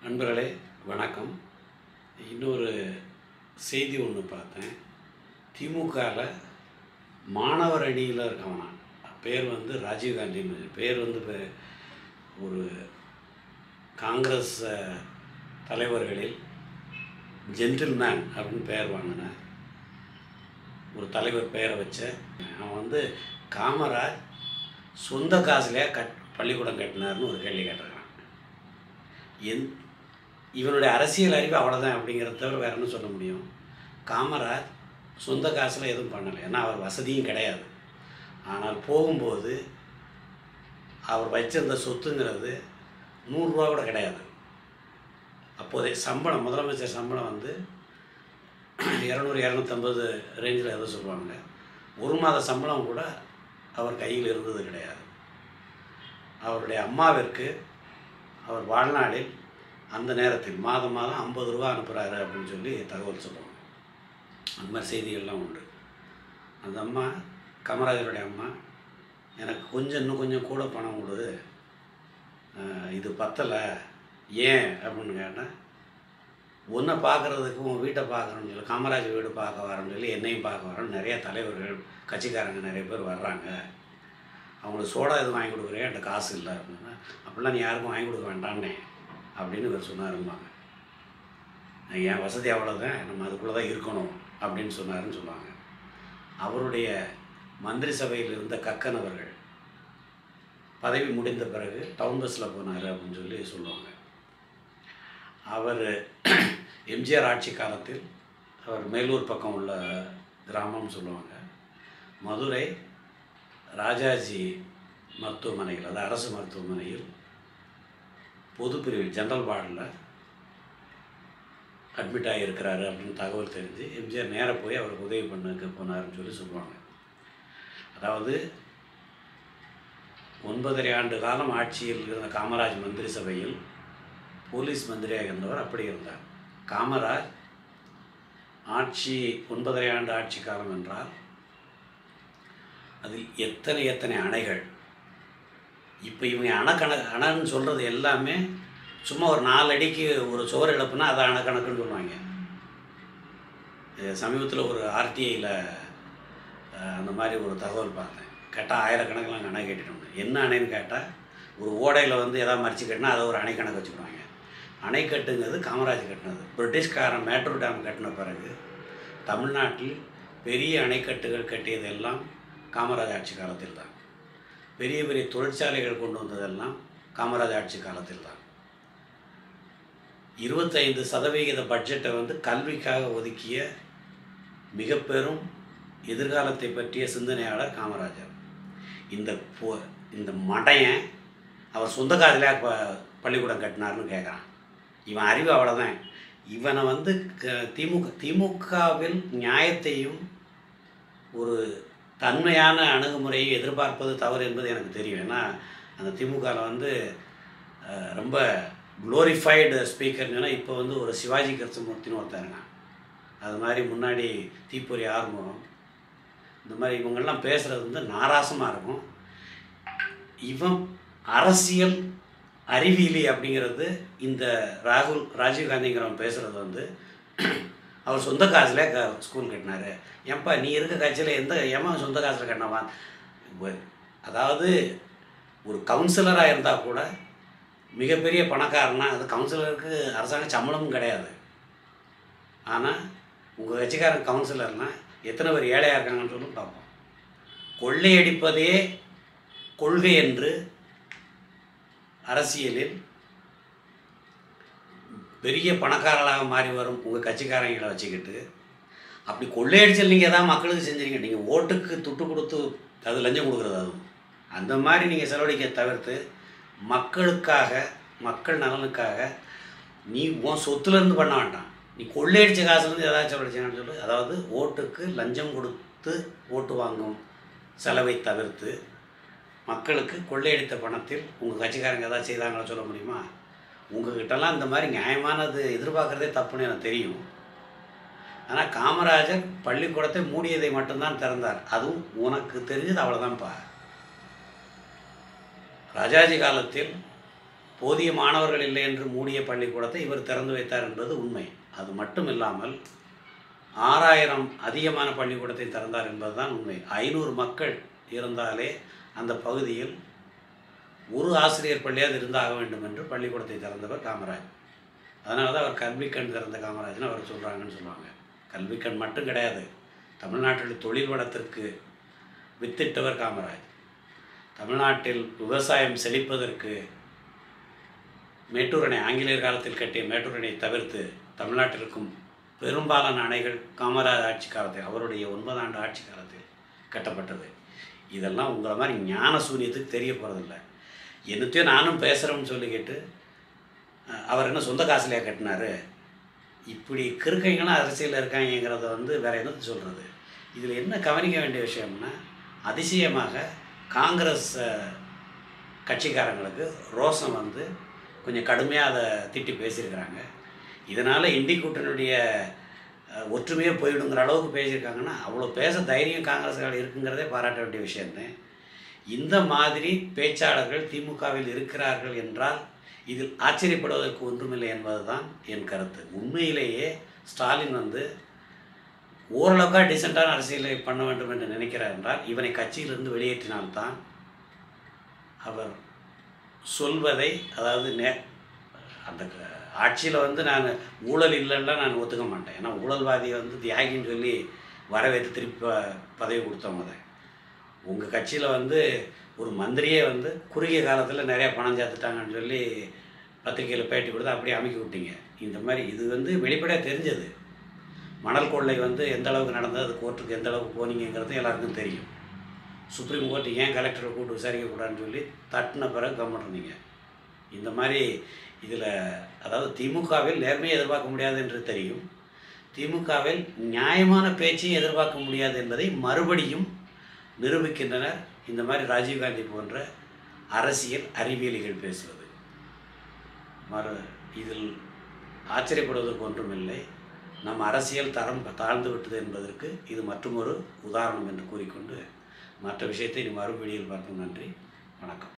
நண்பர்களே வணக்கம் இன்னொரு செய்தி ஒன்று பார்த்தேன் திமுகவில் மாணவர் அணியில் இருக்கவனா பேர் வந்து ராஜீவ்காந்தி பேர் வந்து பே- ஒரு காங்கிரஸ் அஹ், தலைவர்களில் ஜென்டில்மேன் அப்படின்னு பெயர் வாங்கின ஒரு தலைவர் பெயரை வச்ச அவன் வந்து காமராஜ் சொந்த காசுலேயே கட் பள்ளிக்கூடம் கட்டினார்னு ஒரு கேள்வி கேட்டிருக்கான் என் இவனுடைய அரசியல் அறிவு அவ்வளோதான் அப்படிங்கிறத தவிர வேற என்ன சொல்ல முடியும் காமராஜ் சொந்த காசில் எதுவும் பண்ணலை ஏன்னா அவர் வசதியும் கிடையாது ஆனால் போகும்போது அவர் வச்சிருந்த சொத்துங்கிறது நூறுரூவா கூட கிடையாது அப்போதைய சம்பளம் முதலமைச்சர் சம்பளம் வந்து இரநூறு இரநூத்தம்பது ரேஞ்சில் எதோ சொல்லுவாங்க ஒரு மாத சம்பளம் கூட அவர் கையில் இருந்தது கிடையாது அவருடைய அம்மாவிற்கு அவர் வாழ்நாளில் அந்த நேரத்தில் மாதம் மாதம் ஐம்பது ரூபா அனுப்புகிறாரு அப்படின்னு சொல்லி தகவல் சொல்லுவாங்க அந்த மாதிரி செய்திகள்லாம் உண்டு அந்த அம்மா காமராஜருடைய அம்மா எனக்கு கொஞ்சம் இன்னும் கொஞ்சம் கூட பணம் கொடு அஹ் இது பத்தலை ஏன் அப்படின்னு கேட்டேன் உன்னை பார்க்குறதுக்கு உன் வீட்டை பார்க்குறோன்னு சொல்லி காமராஜ் வீடு பார்க்க வரேன்னு சொல்லி என்னையும் பார்க்க வரேன்னு நிறைய தலைவர்கள் கட்சிக்காரங்க நிறைய பேர் வர்றாங்க அவங்களுக்கு சோடா எதுவும் வாங்கி கொடுக்குறேன் என்கிட்ட காசு இல்லை அப்படின்னா அப்படிலாம் நீ யாருக்கும் வாங்கி கொடுக்க வேண்டாம்னே அப்படின்னு இவர் சொன்னாரும்பாங்க என் வசதி அவ்வளோதான் நம்ம அதுக்குள்ளே தான் இருக்கணும் அப்படின்னு சொன்னாருன்னு சொல்லுவாங்க அவருடைய மந்திரி சபையில் இருந்த கக்கன் அவர்கள் பதவி முடிந்த பிறகு டவுன் பஸ்ஸில் போனார் அப்படின்னு சொல்லி சொல்லுவாங்க அவர் எம்ஜிஆர் ஆட்சி காலத்தில் அவர் மேலூர் பக்கம் உள்ள கிராமம்னு சொல்லுவாங்க மதுரை ராஜாஜி மருத்துவமனையில் அது அரசு மருத்துவமனையில் பொதுப்பிரிவில் ஜென்ரல் வார்டில் அட்மிட் ஆகியிருக்கிறாரு அப்படின்னு தகவல் தெரிஞ்சு எம்ஜிஆர் நேராக போய் அவருக்கு உதவி பண்ண போனாருன்னு சொல்லி சொல்லுவாங்க அதாவது ஒன்பதரை ஆண்டு காலம் ஆட்சியில் இருந்த காமராஜ் மந்திரி சபையில் போலீஸ் மந்திரியாக இருந்தவர் அப்படி இருந்தார் காமராஜ் ஆட்சி ஒன்பதரை ஆண்டு ஆட்சி காலம் என்றால் அதில் எத்தனை எத்தனை அணைகள் இப்போ இவங்க அணைக்கண அணைன்னு சொல்கிறது எல்லாமே சும்மா ஒரு நாலு அடிக்கு ஒரு சுவர் இழப்புனா அதை அணைக்கணக்குன்னு சொல்லுவாங்க சமீபத்தில் ஒரு ஆர்டிஐயில் அந்த மாதிரி ஒரு தகவல் பார்த்தேன் கேட்டால் ஆயிரக்கணக்கில் அங்கே அணை கேட்டுட்டோம் என்ன அணைன்னு கேட்டால் ஒரு ஓடையில் வந்து எதாவது மறிச்சு கட்டினா அதை ஒரு அணை கணக்கு வச்சுக்குவாங்க அணை கட்டுங்கிறது காமராஜ் கட்டினது பிரிட்டிஷ்காரன் மேட்டூர் டேம் கட்டின பிறகு தமிழ்நாட்டில் பெரிய அணைக்கட்டுகள் கட்டியதெல்லாம் காமராஜ் ஆட்சி காலத்தில் தான் பெரிய பெரிய தொழிற்சாலைகள் கொண்டு வந்ததெல்லாம் காமராஜ் ஆட்சி காலத்தில் தான் இருபத்தைந்து சதவிகித பட்ஜெட்டை வந்து கல்விக்காக ஒதுக்கிய மிக பெரும் எதிர்காலத்தை பற்றிய சிந்தனையாளர் காமராஜர் இந்த போ இந்த மடையன் அவர் சொந்த காதில் இப்போ பள்ளிக்கூடம் கட்டினார்னு கேட்குறான் இவன் அறிவு அவ்வளோதான் இவனை வந்து க திமுக திமுகவில் நியாயத்தையும் ஒரு தன்மையான அணுகுமுறையை எதிர்பார்ப்பது தவறு என்பது எனக்கு தெரியும் ஏன்னா அந்த திமுகவில் வந்து அஹ், ரொம்ப குளோரிஃபைடு ஸ்பீக்கர்னா இப்போ வந்து ஒரு சிவாஜி கிருஷ்ணமூர்த்தின்னு ஒருத்தன் இருக்கான் அது மாதிரி முன்னாடி தீப்பொறி ஆறுமுகம் இந்த மாதிரி இவங்கெல்லாம் பேசுகிறது வந்து நாராசமாக இருக்கும் இவன் அரசியல் அறிவியலி அப்படிங்கிறது இந்த ராகுல் ராஜீவ்காந்திங்கிறவன் பேசுகிறது வந்து அவர் சொந்த காசில் க ஸ்கூல் கட்டினாரு ஏன்பா நீ இருக்க கட்சியில் எந்த ஏமா சொந்த காசில் கட்டினவான் வ- அதாவது ஒரு கவுன்சிலராக இருந்தால் கூட மிகப்பெரிய பணக்காரனா அது கவுன்சிலருக்கு அரசாங்க சம்பளமும் கிடையாது ஆனால் உங்கள் கட்சிக்காரன் கவுன்சிலர்னா எத்தனை பேர் ஏழையாக இருக்காங்கன்னு சொல்லி பார்ப்போம் கொள்ளையடிப்பதே கொள்கை என்று அரசியலில் பெரிய பணக்காரர்களாக மாறி வரும் உங்கள் கட்சிக்காரங்களை வச்சுக்கிட்டு அப்படி கொள்ளையடிச்சல் நீங்கள் தான் மக்களுக்கு செஞ்சீங்க நீங்கள் ஓட்டுக்கு துட்டு கொடுத்து அது லஞ்சம் கொடுக்குறது அதுவும் அந்த மாதிரி நீங்கள் செலவழிக்க தவிர்த்து மக்களுக்காக மக்கள் நலனுக்காக நீ உன் சொத்துலேருந்து பண்ண வேண்டாம் நீ கொள்ளையடிச்ச காசுலேருந்து ஏதாச்சும் செலவழிச்சீங்கன்னு சொல்லி அதாவது ஓட்டுக்கு லஞ்சம் கொடுத்து ஓட்டு வாங்கும் செலவை தவிர்த்து மக்களுக்கு கொள்ளையடித்த பணத்தில் உங்கள் கட்சிக்காரங்க ஏதாவது செய்தாங்களா சொல்ல முடியுமா உங்ககிட்டலாம் இந்த மாதிரி நியாயமானது எதிர்பார்க்குறதே தப்புன்னு எனக்கு தெரியும் ஆனால் காமராஜர் பள்ளிக்கூடத்தை மூடியதை மட்டும்தான் திறந்தார் அதுவும் உனக்கு தெரிஞ்சது அவ்வளோதான்ப்பா ராஜாஜி காலத்தில் போதிய மாணவர்கள் இல்லை என்று மூடிய பள்ளிக்கூடத்தை இவர் திறந்து வைத்தார் என்பது உண்மை அது மட்டும் இல்லாமல் ஆறாயிரம் அதிகமான பள்ளிக்கூடத்தை திறந்தார் என்பதுதான் உண்மை ஐநூறு மக்கள் இருந்தாலே அந்த பகுதியில் ஒரு ஆசிரியர் பள்ளியாவது இருந்தாக வேண்டும் என்று பள்ளிக்கூடத்தை திறந்தவர் காமராஜ் அதனால தான் அவர் கல்விக்கண் திறந்த காமராஜ்னு அவர் சொல்கிறாங்கன்னு சொல்லுவாங்க கல்விக்கண் மட்டும் கிடையாது தமிழ்நாட்டில் தொழில் வளத்திற்கு வித்திட்டவர் காமராஜ் தமிழ்நாட்டில் விவசாயம் செழிப்பதற்கு மேட்டூர் அணை ஆங்கிலேயர் காலத்தில் கட்டிய மேட்டூர் அணை தவிர்த்து தமிழ்நாட்டில் இருக்கும் பெரும்பாலான அணைகள் காமராஜ் ஆட்சி காலத்தில் அவருடைய ஒன்பதாண்டு ஆட்சி காலத்தில் கட்டப்பட்டது இதெல்லாம் உங்களை மாதிரி ஞான சூரியத்துக்கு தெரிய போகிறதில்ல என்னத்தையும் நானும் பேசுகிறேன்னு சொல்லிக்கிட்டு அஹ், அவர் என்ன சொந்த காசுலையா கட்டினாரு இப்படி கிறுக்கைங்களும் அரசியலில் இருக்காங்கங்கிறத வந்து வேற என்னத்தை சொல்கிறது இதில் என்ன கவனிக்க வேண்டிய விஷயம்னா அதிசயமாக காங்கிரஸ் அஹ், கட்சிக்காரங்களுக்கு ரோசம் வந்து கொஞ்சம் கடுமையாக அதை திட்டி பேசியிருக்கிறாங்க இதனால் இண்டி கூட்டணியுடைய அஹ், ஒற்றுமையே போயிடுங்கிற அளவுக்கு பேசியிருக்காங்கன்னா அவ்வளோ பேச தைரியம் காங்கிரஸ்காரர்கள் இருக்குங்கிறதே பாராட்ட வேண்டிய விஷயம்தான் இந்த மாதிரி பேச்சாளர்கள் திமுகவில் இருக்கிறார்கள் என்றால் இதில் ஆச்சரியப்படுவதற்கு ஒன்றுமில்லை என்பதுதான் என் கருத்து உண்மையிலேயே ஸ்டாலின் வந்து ஓரளவுக்கா டிசென்டான அரசியலை பண்ண வேண்டும் என்று நினைக்கிறார் என்றால் இவனை கட்சியிலிருந்து வெளியேற்றினால்தான் அவர் சொல்வதை அதாவது நே அந்த ஆட்சியில் வந்து நான் ஊழல் இல்லைன்னா நான் ஒத்துக்க மாட்டேன் ஏன்னா ஊழல்வாதியை வந்து தியாகின்னு சொல்லி வரவேற்று திருப்பி ப- பதவி கொடுத்தவங்க தான் உங்கள் கட்சியில் வந்து ஒரு மந்திரியே வந்து குறுகிய காலத்தில் நிறையா பணம் சேர்த்துட்டாங்கன்னு சொல்லி பத்திரிக்கையில் பேட்டி கொடுத்து அப்படியே அமைக்கி விட்டீங்க இந்த மாதிரி இது வந்து வெளிப்படையாக தெரிஞ்சது மணல் கொள்ளை வந்து எந்த அளவுக்கு நடந்தது அது கோர்ட்டுக்கு எந்த அளவுக்கு போனீங்கிறது எல்லாருக்கும் தெரியும் சுப்ரீம் கோர்ட்டு ஏன் கலெக்டரை கூப்பிட்டு விசாரிக்கக்கூடாதுன்னு சொல்லி தட்டின பிறகு கவர்மெண்ட் இருந்தீங்க இந்த மாதிரி இதில் அதாவது திமுகவில் நேர்மையை எதிர்பார்க்க முடியாது என்று தெரியும் திமுகவில் நியாயமான பேச்சையும் எதிர்பார்க்க முடியாது என்பதை மறுபடியும் நிரூபிக்கின்றனர் இந்த மாதிரி ராஜீவ்காந்தி போன்ற அரசியல் அறிவியலிகள் பேசுவது மறு இதில் ஆச்சரியப்படுவதற்கு ஒன்றுமில்லை நம் அரசியல் தரம் தாழ்ந்து விட்டது என்பதற்கு இது மற்றொரு உதாரணம் என்று கூறிக்கொண்டு மற்ற விஷயத்தை இனி மறுபடியில் பார்க்கும் நன்றி வணக்கம்